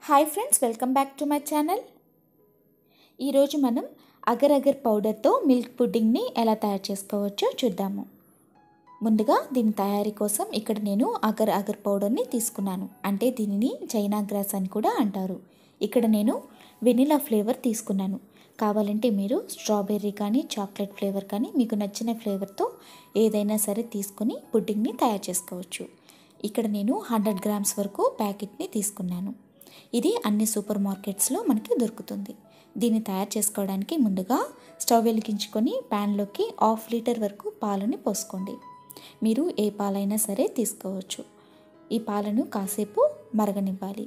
hi friends welcome back to my channel ఈరోజు మనం agar agar పౌడర్తో మిల్క్ పుడ్డింగ్ని ఎలా తయారు చేసుకోవచ్చో చూద్దాము ముందుగా దీని తయారీ కోసం ఇక్కడ నేను అగర్ అగర్ పౌడర్ని తీసుకున్నాను అంటే దీనిని చైనా గ్రాస్ అని కూడా అంటారు ఇక్కడ నేను వెనిలా ఫ్లేవర్ తీసుకున్నాను కావాలంటే మీరు స్ట్రాబెర్రీ కానీ చాక్లెట్ ఫ్లేవర్ కానీ మీకు నచ్చిన ఫ్లేవర్తో ఏదైనా సరే తీసుకొని పుడ్డింగ్ని తయారు చేసుకోవచ్చు ఇక్కడ నేను హండ్రెడ్ గ్రామ్స్ వరకు ప్యాకెట్ని తీసుకున్నాను ఇది అన్ని సూపర్ మార్కెట్స్లో మనకి దొరుకుతుంది దీన్ని తయారు చేసుకోవడానికి ముందుగా స్టవ్ వెలిగించుకొని ప్యాన్లోకి హాఫ్ లీటర్ వరకు పాలని పోసుకోండి మీరు ఏ పాలైనా సరే తీసుకోవచ్చు ఈ పాలను కాసేపు మరగనివ్వాలి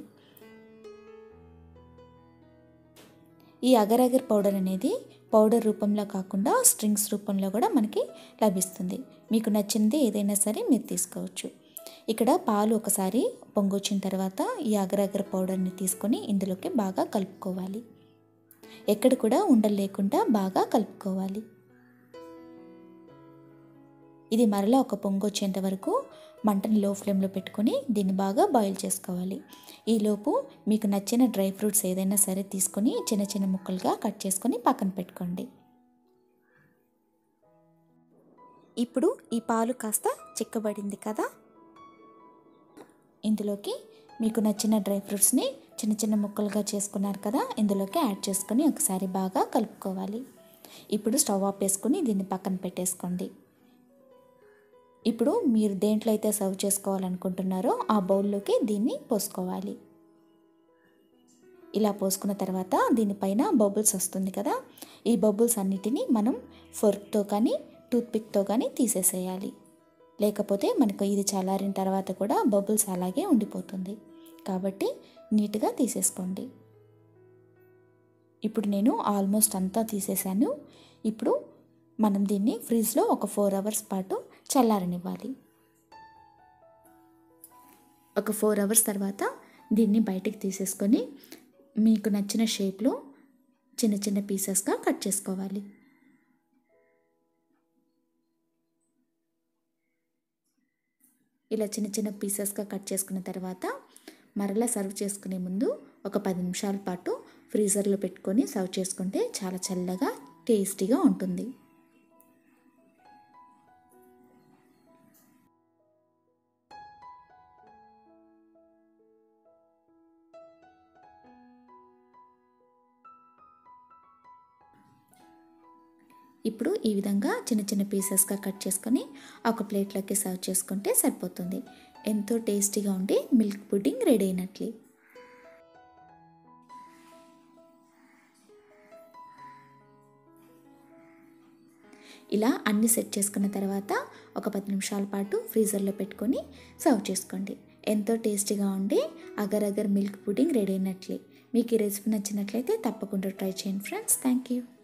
ఈ అగర్ అగర్ పౌడర్ అనేది పౌడర్ రూపంలో కాకుండా స్ట్రింగ్స్ రూపంలో కూడా మనకి లభిస్తుంది మీకు నచ్చింది ఏదైనా సరే మీరు తీసుకోవచ్చు ఇక్కడ పాలు ఒకసారి పొంగొచ్చిన తర్వాత ఈ అగర్ అగర్ పౌడర్ని తీసుకొని ఇందులోకి బాగా కలుపుకోవాలి ఎక్కడ కూడా ఉండలు లేకుండా బాగా కలుపుకోవాలి ఇది మరలా ఒక పొంగు వచ్చేంత వరకు మంటని లో ఫ్లేమ్లో పెట్టుకొని దీన్ని బాగా బాయిల్ చేసుకోవాలి ఈలోపు మీకు నచ్చిన డ్రై ఫ్రూట్స్ ఏదైనా సరే తీసుకొని చిన్న చిన్న ముక్కలుగా కట్ చేసుకొని పక్కన పెట్టుకోండి ఇప్పుడు ఈ పాలు కాస్త చిక్కబడింది కదా ఇందులోకి మీకు నచ్చిన డ్రై ఫ్రూట్స్ని చిన్న చిన్న ముక్కలుగా చేసుకున్నారు కదా ఇందులోకి యాడ్ చేసుకొని ఒకసారి బాగా కలుపుకోవాలి ఇప్పుడు స్టవ్ ఆఫ్ వేసుకొని దీన్ని పక్కన పెట్టేసుకోండి ఇప్పుడు మీరు దేంట్లో అయితే సర్వ్ చేసుకోవాలనుకుంటున్నారో ఆ బౌల్లోకి దీన్ని పోసుకోవాలి ఇలా పోసుకున్న తర్వాత దీనిపైన బబుల్స్ వస్తుంది కదా ఈ బబుల్స్ అన్నిటినీ మనం ఫోర్క్తో కానీ టూత్పిక్తో కానీ తీసేసేయాలి లేకపోతే మనకు ఇది చల్లారిన తర్వాత కూడా బబుల్స్ అలాగే ఉండిపోతుంది కాబట్టి నీట్గా తీసేసుకోండి ఇప్పుడు నేను ఆల్మోస్ట్ అంతా తీసేసాను ఇప్పుడు మనం దీన్ని ఫ్రిడ్జ్లో ఒక ఫోర్ అవర్స్ పాటు చల్లారనివ్వాలి ఒక ఫోర్ అవర్స్ తర్వాత దీన్ని బయటికి తీసేసుకొని మీకు నచ్చిన షేప్లో చిన్న చిన్న పీసెస్గా కట్ చేసుకోవాలి ఇలా చిన్న చిన్న పీసెస్గా కట్ చేసుకున్న తర్వాత మరలా సర్వ్ చేసుకునే ముందు ఒక పది నిమిషాల పాటు ఫ్రీజర్లో పెట్టుకొని సర్వ్ చేసుకుంటే చాలా చల్లగా టేస్టీగా ఉంటుంది ఇప్పుడు ఈ విధంగా చిన్న చిన్న పీసెస్గా కట్ చేసుకొని ఒక ప్లేట్లోకి సర్వ్ చేసుకుంటే సరిపోతుంది ఎంతో టేస్టీగా ఉండి మిల్క్ పుడ్డింగ్ రెడీ అయినట్లే ఇలా అన్ని సెట్ చేసుకున్న తర్వాత ఒక పది నిమిషాల పాటు ఫ్రీజర్లో పెట్టుకొని సర్వ్ చేసుకోండి ఎంతో టేస్టీగా ఉండి agar agar milk pudding ready అయినట్లే మీకు ఈ రెసిపీ నచ్చినట్లయితే తప్పకుండా ట్రై చేయండి ఫ్రెండ్స్ థ్యాంక్ యూ